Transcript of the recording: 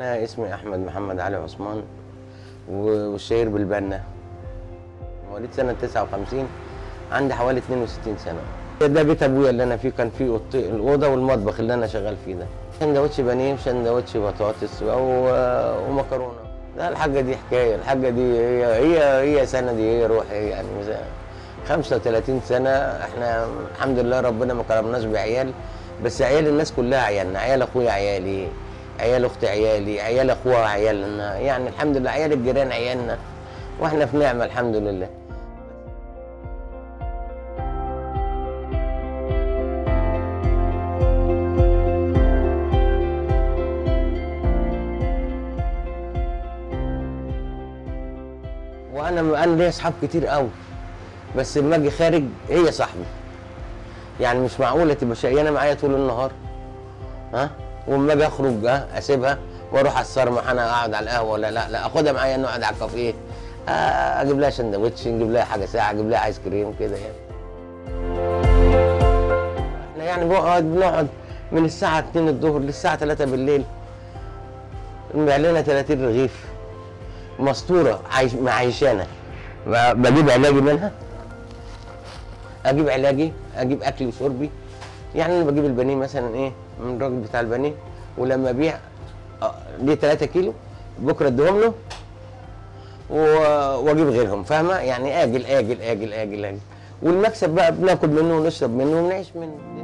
انا اسمي احمد محمد علي عثمان والشهير بالبنا مواليد سنه 59 عندي حوالي 62 سنه ده بيت ابويا اللي انا فيه كان فيه أوضتي- الاوضه والمطبخ اللي انا شغال فيه ده سندوتش بانيه وسندوتش بطاطس و- ومكرونه لا الحاجه دي حكايه الحاجه دي هي هي هي سندي هي روحي يعني مثلا 35 سنه احنا الحمد لله ربنا ما كرمناش بعيال بس عيال الناس كلها عيالنا عيال اخويا عيالي عيال اختي عيالي عيال اخوها عيالنا يعني الحمد لله عيال الجيران عيالنا واحنا في نعمه الحمد لله وانا انا ليا اصحاب كتير قوي بس لما اجي خارج هي صاحبي يعني مش معقوله تبقى شقيانه معايا طول النهار ها واما اجي اخرج ها اسيبها واروح على الصرمح انا اقعد على القهوه ولا لا لا اخدها معايا نقعد على الكافيه آه، اجيب لها سندوتش نجيب لها حاجه ساعه اجيب لها ايس كريم كده يعني احنا يعني بنقعد بنقعد من الساعه 2 الظهر للساعه 3 بالليل نبيع لنا 30 رغيف مستوره عايش معيشانا ب- بجيب علاجي منها اجيب علاجي اجيب اكلي وشربي يعني انا بجيب البانيه مثلا ايه من الراجل بتاع البانيه ولما ابيع آه، ليه 3 كيلو بكره اديهم له و- واجيب غيرهم فاهمه يعني اجل اجل اجل اجل اجل والمكسب بقى بناكل منه ونشرب منه ونعيش منه